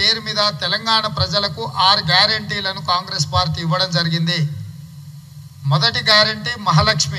పేరు మీద తెలంగాణ ప్రజలకు ఆరు గ్యారంటీలను కాంగ్రెస్ పార్టీ ఇవ్వడం జరిగింది మొదటి గ్యారంటీ మహాలక్ష్మి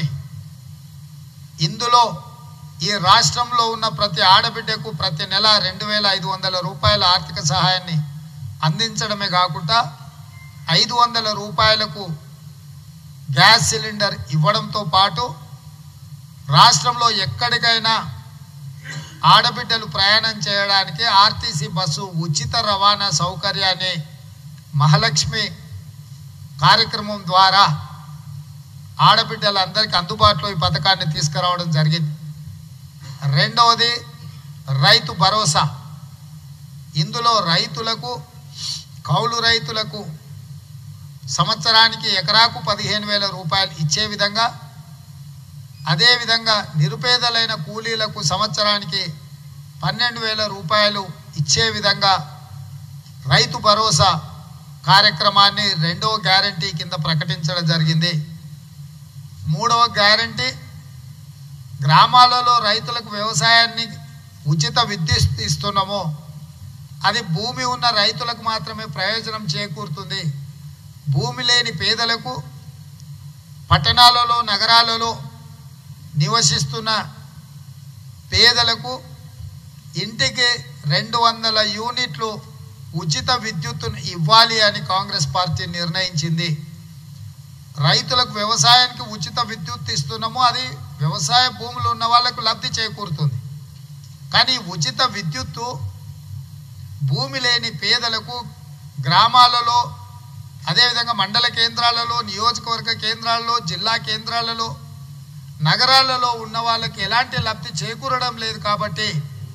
ఇందులో ఈ రాష్ట్రంలో ఉన్న ప్రతి ఆడబిడ్డకు ప్రతి నెల రెండు వేల ఐదు వందల రూపాయల ఆర్థిక సహాయాన్ని అందించడమే కాకుండా ఐదు వందల రూపాయలకు గ్యాస్ సిలిండర్ ఇవ్వడంతో పాటు రాష్ట్రంలో ఎక్కడికైనా ఆడబిడ్డలు ప్రయాణం చేయడానికి ఆర్టీసీ బస్సు ఉచిత రవాణా సౌకర్యాన్ని మహాలక్ష్మి కార్యక్రమం ద్వారా ఆడబిడ్డలందరికీ అందుబాటులో ఈ పథకాన్ని తీసుకురావడం జరిగింది రెండవది రైతు భరోసా ఇందులో రైతులకు కౌలు రైతులకు సంవత్సరానికి ఎకరాకు పదిహేను వేల రూపాయలు ఇచ్చే విధంగా అదేవిధంగా నిరుపేదలైన కూలీలకు సంవత్సరానికి పన్నెండు వేల రూపాయలు ఇచ్చే విధంగా రైతు భరోసా కార్యక్రమాన్ని రెండవ గ్యారంటీ కింద ప్రకటించడం జరిగింది మూడవ గ్యారంటీ గ్రామాలలో రైతులకు వ్యవసాయాన్ని ఉచిత విద్యుత్ ఇస్తున్నామో అది భూమి ఉన్న రైతులకు మాత్రమే ప్రయోజనం చేకూరుతుంది భూమి లేని పేదలకు పట్టణాలలో నగరాలలో నివసిస్తున్న పేదలకు ఇంటికి రెండు వందల యూనిట్లు ఉచిత విద్యుత్తును ఇవ్వాలి అని కాంగ్రెస్ పార్టీ నిర్ణయించింది రైతులకు వ్యవసాయానికి ఉచిత విద్యుత్ ఇస్తున్నాము అది వ్యవసాయ భూములు ఉన్న వాళ్ళకు లబ్ధి చేకూరుతుంది కానీ ఉచిత విద్యుత్తు భూమి లేని పేదలకు గ్రామాలలో అదేవిధంగా మండల కేంద్రాలలో నియోజకవర్గ కేంద్రాలలో జిల్లా కేంద్రాలలో నగరాలలో ఉన్న వాళ్ళకి ఎలాంటి లబ్ధి చేకూరడం లేదు కాబట్టి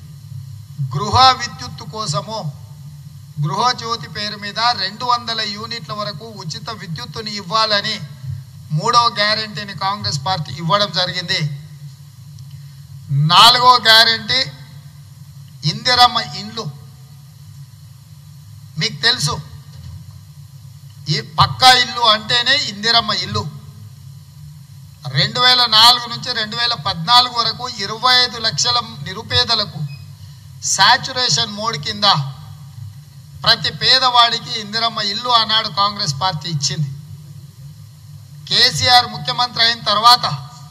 గృహ విద్యుత్తు కోసము గృహజ్యోతి పేరు మీద రెండు వందల యూనిట్ల వరకు ఉచిత విద్యుత్తుని ఇవ్వాలని మూడవ గ్యారంటీని కాంగ్రెస్ పార్టీ ఇవ్వడం జరిగింది నాలుగో గ్యారంటీ ఇందిరమ్మ ఇండ్లు మీకు తెలుసు ఈ పక్కా ఇల్లు అంటేనే ఇందిరమ్మ ఇల్లు రెండు వేల నాలుగు నుంచి రెండు వేల పద్నాలుగు వరకు ఇరవై ఐదు లక్షల నిరుపేదలకు శాచురేషన్ మోడ్ కింద ప్రతి పేదవాడికి ఇందిరమ్మ ఇల్లు ఆనాడు కాంగ్రెస్ పార్టీ ఇచ్చింది కేసీఆర్ ముఖ్యమంత్రి అయిన తర్వాత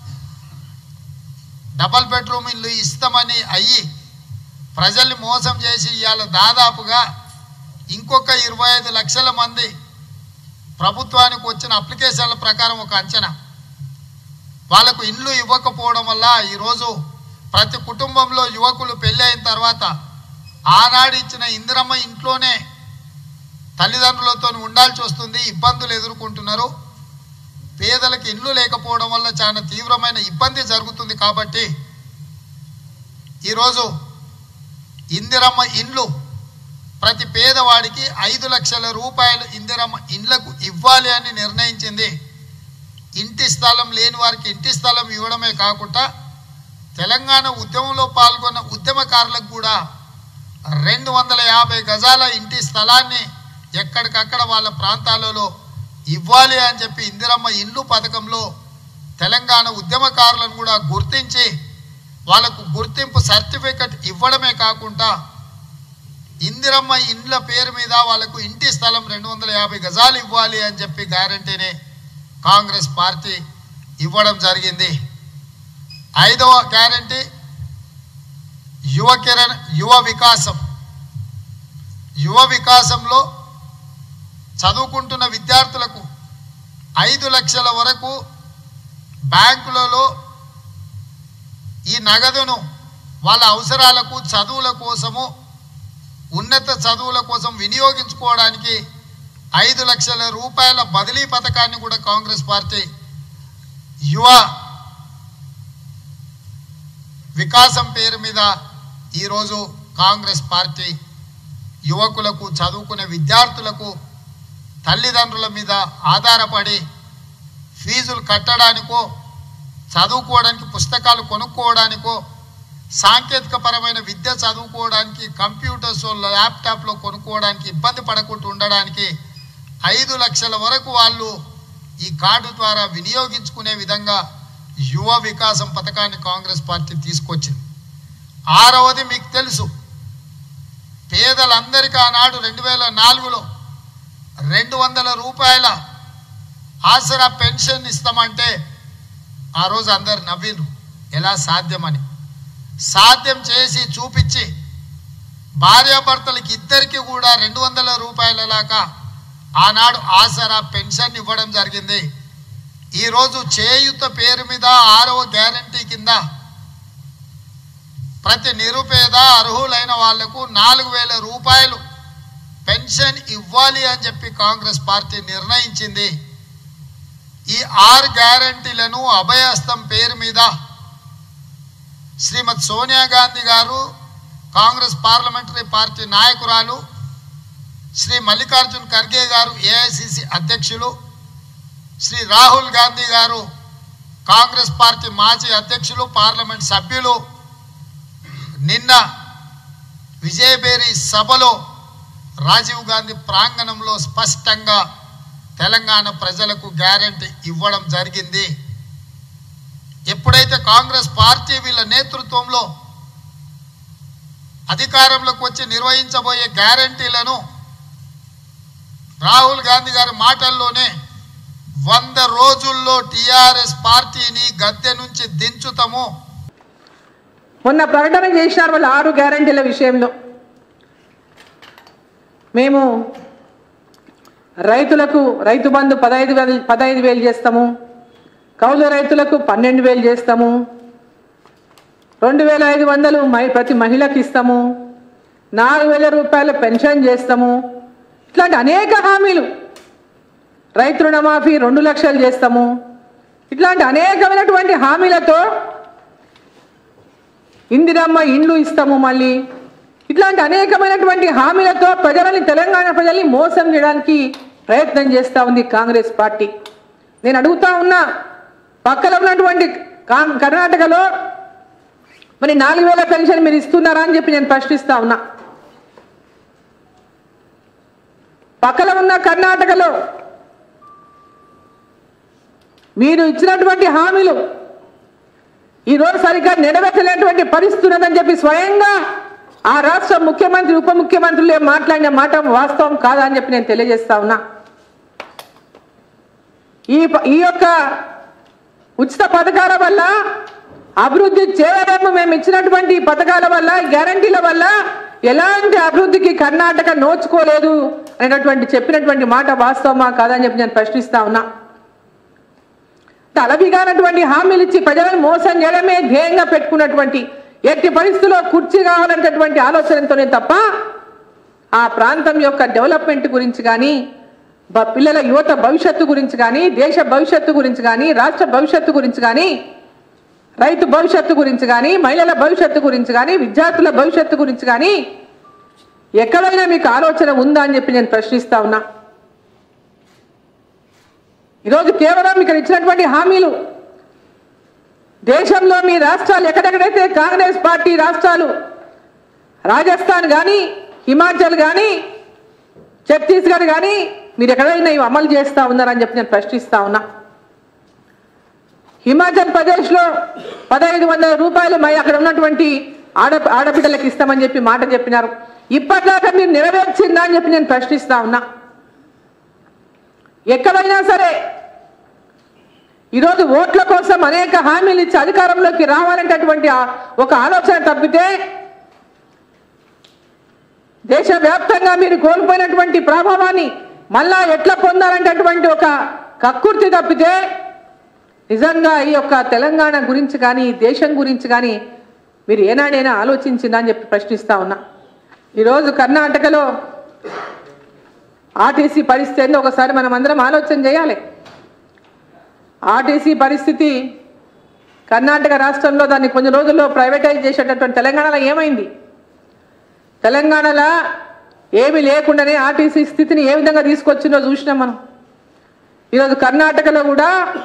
డబల్ బెడ్రూమ్ ఇల్లు ఇస్తామని అయ్యి ప్రజల్ని మోసం చేసి ఇవాళ దాదాపుగా ఇంకొక ఇరవై ఐదు లక్షల మంది ప్రభుత్వానికి వచ్చిన అప్లికేషన్ల ప్రకారం ఒక అంచనా వాళ్ళకు ఇండ్లు ఇవ్వకపోవడం వల్ల ఈరోజు ప్రతి కుటుంబంలో యువకులు పెళ్ళి అయిన తర్వాత ఆనాడు ఇచ్చిన ఇందిరమ్మ ఇంట్లోనే తల్లిదండ్రులతో ఉండాల్సి వస్తుంది ఇబ్బందులు ఎదుర్కొంటున్నారు పేదలకు ఇండ్లు లేకపోవడం వల్ల చాలా తీవ్రమైన ఇబ్బంది జరుగుతుంది కాబట్టి ఈరోజు ఇందిరమ్మ ఇండ్లు ప్రతి పేదవాడికి ఐదు లక్షల రూపాయలు ఇందిరమ్మ ఇండ్లకు ఇవ్వాలి అని నిర్ణయించింది ఇంటి స్థలం లేని వారికి ఇంటి స్థలం ఇవ్వడమే కాకుండా తెలంగాణ ఉద్యమంలో పాల్గొన్న ఉద్యమకారులకు కూడా రెండు వందల యాభై గజాల ఇంటి స్థలాన్ని ఎక్కడికక్కడ వాళ్ళ ప్రాంతాలలో ఇవ్వాలి అని చెప్పి ఇందిరమ్మ ఇండ్లు పథకంలో తెలంగాణ ఉద్యమకారులను కూడా గుర్తించి వాళ్ళకు గుర్తింపు సర్టిఫికెట్ ఇవ్వడమే కాకుండా ఇందిరమ్మ ఇండ్ల పేరు మీద వాళ్ళకు ఇంటి స్థలం రెండు వందల యాభై గజాలు ఇవ్వాలి అని చెప్పి గ్యారంటీని కాంగ్రెస్ పార్టీ ఇవ్వడం జరిగింది ఐదవ గ్యారంటీ యువ కిరణ్ యువ వికాసం యువ వికాసంలో చదువుకుంటున్న విద్యార్థులకు ఐదు లక్షల వరకు బ్యాంకులలో ఈ నగదును వాళ్ళ అవసరాలకు చదువుల కోసము ఉన్నత చదువుల కోసం వినియోగించుకోవడానికి ఐదు లక్షల రూపాయల బదిలీ పథకాన్ని కూడా కాంగ్రెస్ పార్టీ యువ వికాసం పేరు మీద ఈరోజు కాంగ్రెస్ పార్టీ యువకులకు చదువుకునే విద్యార్థులకు తల్లిదండ్రుల మీద ఆధారపడి ఫీజులు కట్టడానికో చదువుకోవడానికి పుస్తకాలు కొనుక్కోవడానికో సాంకేతిక పరమైన విద్య చదువుకోవడానికి కంప్యూటర్స్ ల్యాప్టాప్లో కొనుక్కోవడానికి ఇబ్బంది పడకుండా ఉండడానికి ఐదు లక్షల వరకు వాళ్ళు ఈ కార్డు ద్వారా వినియోగించుకునే విధంగా యువ వికాసం పథకాన్ని కాంగ్రెస్ పార్టీ తీసుకొచ్చింది ఆరవది మీకు తెలుసు పేదలందరికీ ఆనాడు రెండు వేల నాలుగులో రెండు వందల రూపాయల ఆసరా పెన్షన్ ఇస్తామంటే ఆ రోజు అందరు నవ్విండ్రు ఎలా సాధ్యమని సాధ్యం చేసి చూపించి భార్యాభర్తలకి ఇద్దరికి కూడా రెండు వందల రూపాయల లాగా ఆనాడు ఆసరా పెన్షన్ ఇవ్వడం జరిగింది ఈరోజు చేయుత పేరు మీద ఆరవ గ్యారంటీ కింద ప్రతి నిరుపేద అర్హులైన వాళ్లకు నాలుగు వేల రూపాయలు పెన్షన్ ఇవ్వాలి అని చెప్పి కాంగ్రెస్ పార్టీ నిర్ణయించింది ఈ ఆరు గ్యారంటీలను అభయహస్తం పేరు మీద శ్రీమతి సోనియా గాంధీ గారు కాంగ్రెస్ పార్లమెంటరీ పార్టీ నాయకురాలు శ్రీ మల్లికార్జున్ ఖర్గే గారు ఏఐసిసి అధ్యక్షులు శ్రీ రాహుల్ గాంధీ గారు కాంగ్రెస్ పార్టీ మాజీ అధ్యక్షులు పార్లమెంట్ సభ్యులు నిన్న విజయబేరి సభలో రాజీవ్ గాంధీ ప్రాంగణంలో స్పష్టంగా తెలంగాణ ప్రజలకు గ్యారంటీ ఇవ్వడం జరిగింది ఎప్పుడైతే కాంగ్రెస్ పార్టీ వీళ్ళ నేతృత్వంలో అధికారంలోకి వచ్చి నిర్వహించబోయే గ్యారంటీలను రాహుల్ గాంధీ గారి మాటల్లోనే వంద రోజుల్లో టిఆర్ఎస్ పార్టీని గద్దె నుంచి దించుతాము మొన్న ప్రకటన చేసినారు వాళ్ళు ఆరు గ్యారంటీల విషయంలో మేము రైతులకు రైతు బంధు పదహైదు వేలు పదహైదు వేలు చేస్తాము కౌలు రైతులకు పన్నెండు వేలు చేస్తాము రెండు వేల ఐదు వందలు మహి ప్రతి మహిళకి ఇస్తాము నాలుగు వేల రూపాయల పెన్షన్ చేస్తాము ఇట్లాంటి అనేక హామీలు రైతు రుణమాఫీ రెండు లక్షలు చేస్తాము ఇట్లాంటి అనేకమైనటువంటి హామీలతో ఇందిరమ్మ ఇండ్లు ఇస్తాము మళ్ళీ ఇట్లాంటి అనేకమైనటువంటి హామీలతో ప్రజలని తెలంగాణ ప్రజల్ని మోసం చేయడానికి ప్రయత్నం చేస్తూ ఉంది కాంగ్రెస్ పార్టీ నేను అడుగుతా ఉన్నా పక్కన ఉన్నటువంటి కా- కర్ణాటకలో మరి నాలుగు వేల పెన్షన్ మీరు ఇస్తున్నారా అని చెప్పి నేను ప్రశ్నిస్తా ఉన్నా పక్కన ఉన్న కర్ణాటకలో మీరు ఇచ్చినటువంటి హామీలు ఈ రోజు సరిగ్గా నెరవేర్చలేనటువంటి పరిస్థితి ఉన్నదని చెప్పి స్వయంగా ఆ రాష్ట్ర ముఖ్యమంత్రి ఉప ముఖ్యమంత్రులు ఏం మాట్లాడిన మాట వాస్తవం కాదా అని చెప్పి నేను తెలియజేస్తా ఉన్నా ఈ ప- ఈ యొక్క ఉచిత పథకాల వల్ల అభివృద్ధి చేయలేము మేము ఇచ్చినటువంటి ఈ పథకాల వల్ల గ్యారంటీల వల్ల ఎలాంటి అభివృద్ధికి కర్ణాటక నోచుకోలేదు అనేటటువంటి చెప్పినటువంటి మాట వాస్తవమా కాదని చెప్పి నేను ప్రశ్నిస్తా ఉన్నా తలబిగానటువంటి హామీలు ఇచ్చి ప్రజలను మోసం చేయడమే ధ్యేయంగా పెట్టుకున్నటువంటి ఎట్టి పరిస్థితుల్లో కుర్చీ కావాలనేటటువంటి ఆలోచనతోనే తప్ప ఆ ప్రాంతం యొక్క డెవలప్మెంట్ గురించి కానీ బ- పిల్లల యువత భవిష్యత్తు గురించి కానీ దేశ భవిష్యత్తు గురించి కానీ రాష్ట్ర భవిష్యత్తు గురించి కానీ రైతు భవిష్యత్తు గురించి కానీ మహిళల భవిష్యత్తు గురించి కానీ విద్యార్థుల భవిష్యత్తు గురించి కానీ ఎక్కడైనా మీకు ఆలోచన ఉందా అని చెప్పి నేను ప్రశ్నిస్తా ఉన్నా ఈరోజు కేవలం ఇక్కడ ఇచ్చినటువంటి హామీలు దేశంలో మీ రాష్ట్రాలు ఎక్కడెక్కడైతే కాంగ్రెస్ పార్టీ రాష్ట్రాలు రాజస్థాన్ కానీ హిమాచల్ కానీ ఛత్తీస్గఢ్ కానీ మీరు ఎక్కడైనా ఇవి అమలు చేస్తా ఉన్నారని చెప్పి నేను ప్రశ్నిస్తా ఉన్నా హిమాచల్ ప్రదేశ్లో పదహైదు వందల రూపాయలు మరి అక్కడ ఉన్నటువంటి ఆడ ఆడబిడ్డలకు ఇస్తామని చెప్పి మాట చెప్పినారు ఇప్పటిదాకా మీరు నెరవేర్చిందా అని చెప్పి నేను ప్రశ్నిస్తా ఉన్నా ఎక్కడైనా సరే ఈరోజు ఓట్ల కోసం అనేక హామీలు ఇచ్చి అధికారంలోకి రావాలనేటటువంటి ఆ ఒక ఆలోచన తప్పితే దేశవ్యాప్తంగా మీరు కోల్పోయినటువంటి ప్రభావాన్ని మళ్ళా ఎట్లా పొందాలనేటటువంటి ఒక కక్కుర్తి తప్పితే నిజంగా ఈ యొక్క తెలంగాణ గురించి కానీ ఈ దేశం గురించి కానీ మీరు ఏనాడైనా ఆలోచించిందా అని చెప్పి ప్రశ్నిస్తా ఉన్నా ఈరోజు కర్ణాటకలో ఆర్టీసీ పరిస్థితి ఏందో ఒకసారి మనం అందరం ఆలోచన చేయాలి ఆర్టీసీ పరిస్థితి కర్ణాటక రాష్ట్రంలో దాన్ని కొన్ని రోజుల్లో ప్రైవేటైజ్ చేసేటటువంటి తెలంగాణలో ఏమైంది తెలంగాణలో ఏమీ లేకుండానే ఆర్టీసీ స్థితిని ఏ విధంగా తీసుకొచ్చిందో చూసినాం మనం ఈరోజు కర్ణాటకలో కూడా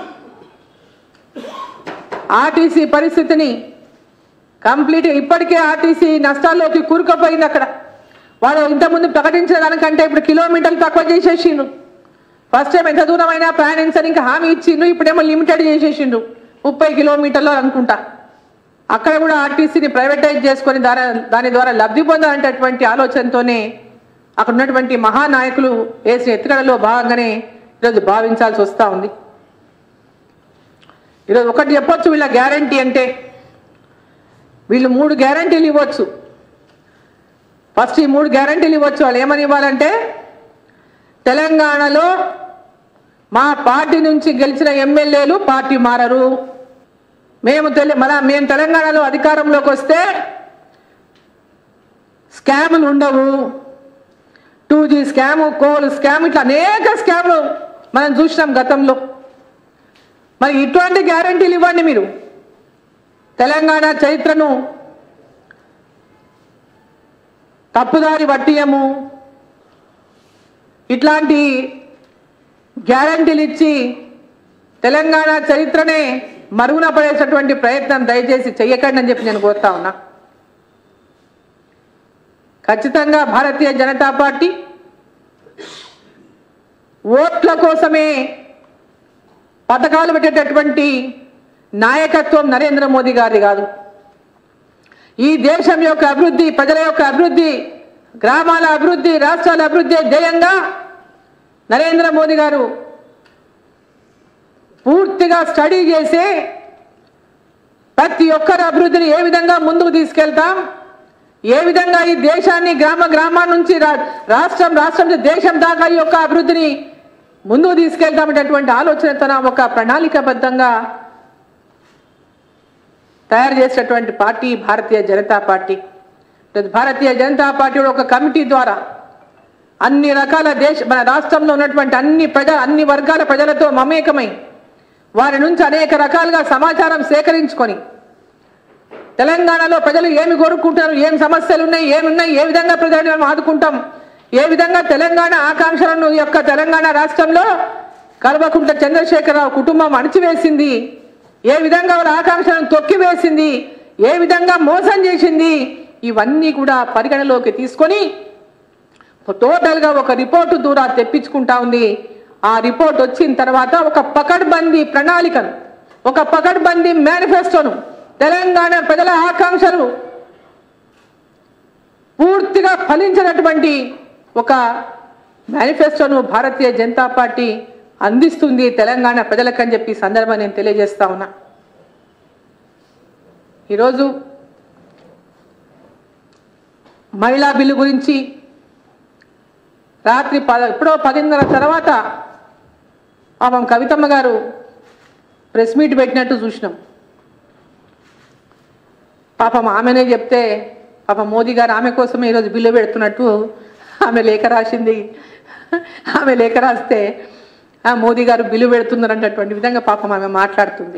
ఆర్టీసీ పరిస్థితిని కంప్లీట్ ఇప్పటికే ఆర్టీసీ నష్టాల్లోకి కూరుకుపోయింది అక్కడ వాళ్ళు ఇంతకుముందు ప్రకటించిన దానికంటే ఇప్పుడు కిలోమీటర్లు తక్కువ చేసేసిండ్రు ఫస్ట్ టైం ఎంత దూరమైనా ప్రయాణించని ఇంకా హామీ ఇచ్చిండ్రు ఇప్పుడేమో లిమిటెడ్ చేసేసిండ్రు ముప్పై కిలోమీటర్లు అనుకుంటా అక్కడ కూడా ఆర్టీసీని ప్రైవేటైజ్ చేసుకొని దాని దాని ద్వారా లబ్ధి పొందాలనేటటువంటి ఆలోచనతోనే అక్కడ ఉన్నటువంటి మహానాయకులు వేసిన ఎత్తుగడలో భాగంగానే ఈరోజు భావించాల్సి వస్తూ ఉంది ఈరోజు ఒకటి చెప్పొచ్చు వీళ్ళ గ్యారంటీ అంటే వీళ్ళు మూడు గ్యారంటీలు ఇవ్వచ్చు ఫస్ట్ ఈ మూడు గ్యారంటీలు ఇవ్వచ్చు వాళ్ళు ఏమని ఇవ్వాలంటే తెలంగాణలో మా పార్టీ నుంచి గెలిచిన ఎమ్మెల్యేలు పార్టీ మారరు మేము తెలి మన మేము తెలంగాణలో అధికారంలోకి వస్తే స్కాములు ఉండవు two G scam coal scam ఇట్లా అనేక స్కాములు మనం చూసినాం గతంలో మరి ఇటువంటి గ్యారంటీలు ఇవ్వండి మీరు తెలంగాణ చరిత్రను తప్పుదారి పట్టియము ఇట్లాంటి గ్యారంటీలు ఇచ్చి తెలంగాణ చరిత్రనే మరుగున పడేసేటువంటి ప్రయత్నం దయచేసి చెయ్యకండి అని చెప్పి నేను కోరుతా ఉన్నా ఖచ్చితంగా భారతీయ జనతా పార్టీ ఓట్ల కోసమే పథకాలు పెట్టేటటువంటి నాయకత్వం నరేంద్ర మోదీ గారిది కాదు ఈ దేశం యొక్క అభివృద్ధి ప్రజల యొక్క అభివృద్ధి గ్రామాల అభివృద్ధి రాష్ట్రాల అభివృద్ధి ధ్యేయంగా నరేంద్ర మోదీ గారు పూర్తిగా స్టడీ చేసి ప్రతి ఒక్కరి అభివృద్ధిని ఏ విధంగా ముందుకు తీసుకెళ్తాం ఏ విధంగా ఈ దేశాన్ని గ్రామ గ్రామాల నుంచి రా- రాష్ట్రం రాష్ట్రం నుంచి దేశం దాకా ఈ యొక్క అభివృద్ధిని ముందుకు తీసుకెళ్తామనేటువంటి ఆలోచనతో ఒక ప్రణాళికాబద్ధంగా తయారు చేసినటువంటి పార్టీ భారతీయ జనతా పార్టీ ఈరోజు భారతీయ జనతా పార్టీ కూడా ఒక కమిటీ ద్వారా అన్ని రకాల దేశ మన రాష్ట్రంలో ఉన్నటువంటి అన్ని ప్రజ అన్ని వర్గాల ప్రజలతో మమేకమై వారి నుంచి అనేక రకాలుగా సమాచారం సేకరించుకొని తెలంగాణలో ప్రజలు ఏమి కోరుకుంటారు ఏం సమస్యలు ఉన్నాయి ఏమి ఉన్నాయి ఏ విధంగా ప్రజలను మేము ఆదుకుంటాం ఏ విధంగా తెలంగాణ ఆకాంక్షలను ఈ యొక్క తెలంగాణ రాష్ట్రంలో కల్వకుంట్ల చంద్రశేఖరరావు కుటుంబం అణిచివేసింది ఏ విధంగా వాళ్ళ ఆకాంక్షలను తొక్కివేసింది ఏ విధంగా మోసం చేసింది ఇవన్నీ కూడా పరిగణలోకి తీసుకొని టోటల్గా ఒక రిపోర్టు దూరా తెప్పించుకుంటా ఉంది ఆ రిపోర్ట్ వచ్చిన తర్వాత ఒక పకడ్బందీ ప్రణాళికను ఒక పకడ్బందీ మేనిఫెస్టోను తెలంగాణ ప్రజల ఆకాంక్షలు పూర్తిగా ఫలించినటువంటి ఒక మేనిఫెస్టోను భారతీయ జనతా పార్టీ అందిస్తుంది తెలంగాణ ప్రజలకని చెప్పి ఈ సందర్భం నేను తెలియజేస్తా ఉన్నా ఈరోజు మహిళా బిల్లు గురించి రాత్రి పద ఎప్పుడో పదిన్నర తర్వాత పాపం కవితమ్మ గారు ప్రెస్ మీట్ పెట్టినట్టు చూసినాం పాపం ఆమెనే చెప్తే పాపం మోదీ గారు ఆమె కోసమే ఈరోజు బిల్లు పెడుతున్నట్టు ఆమె లేఖ రాసింది ఆమె లేఖ రాస్తే ఆ మోదీ గారు బిల్లు పెడుతున్నారు అన్నటువంటి విధంగా పాపం ఆమె మాట్లాడుతుంది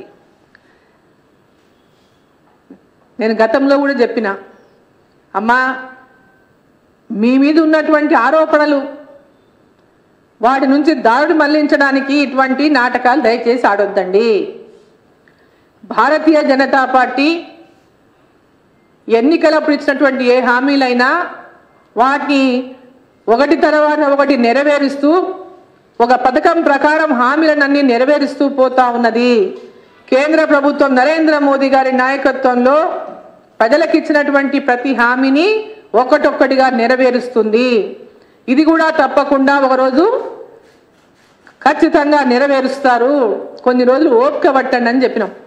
నేను గతంలో కూడా చెప్పిన అమ్మా మీ మీద ఉన్నటువంటి ఆరోపణలు వాటి నుంచి దారుడు మళ్లించడానికి ఇటువంటి నాటకాలు దయచేసి ఆడొద్దండి భారతీయ జనతా పార్టీ ఎన్నికలప్పుడు ఇచ్చినటువంటి ఏ హామీలైనా వాటిని ఒకటి తర్వాత ఒకటి నెరవేరుస్తూ ఒక పథకం ప్రకారం హామీలనన్నీ నెరవేరుస్తూ పోతా ఉన్నది కేంద్ర ప్రభుత్వం నరేంద్ర మోదీ గారి నాయకత్వంలో ప్రజలకు ఇచ్చినటువంటి ప్రతి హామీని ఒక్కటొక్కటిగా నెరవేరుస్తుంది ఇది కూడా తప్పకుండా ఒకరోజు ఖచ్చితంగా నెరవేరుస్తారు కొన్ని రోజులు ఓపిక పట్టండి అని చెప్పినాం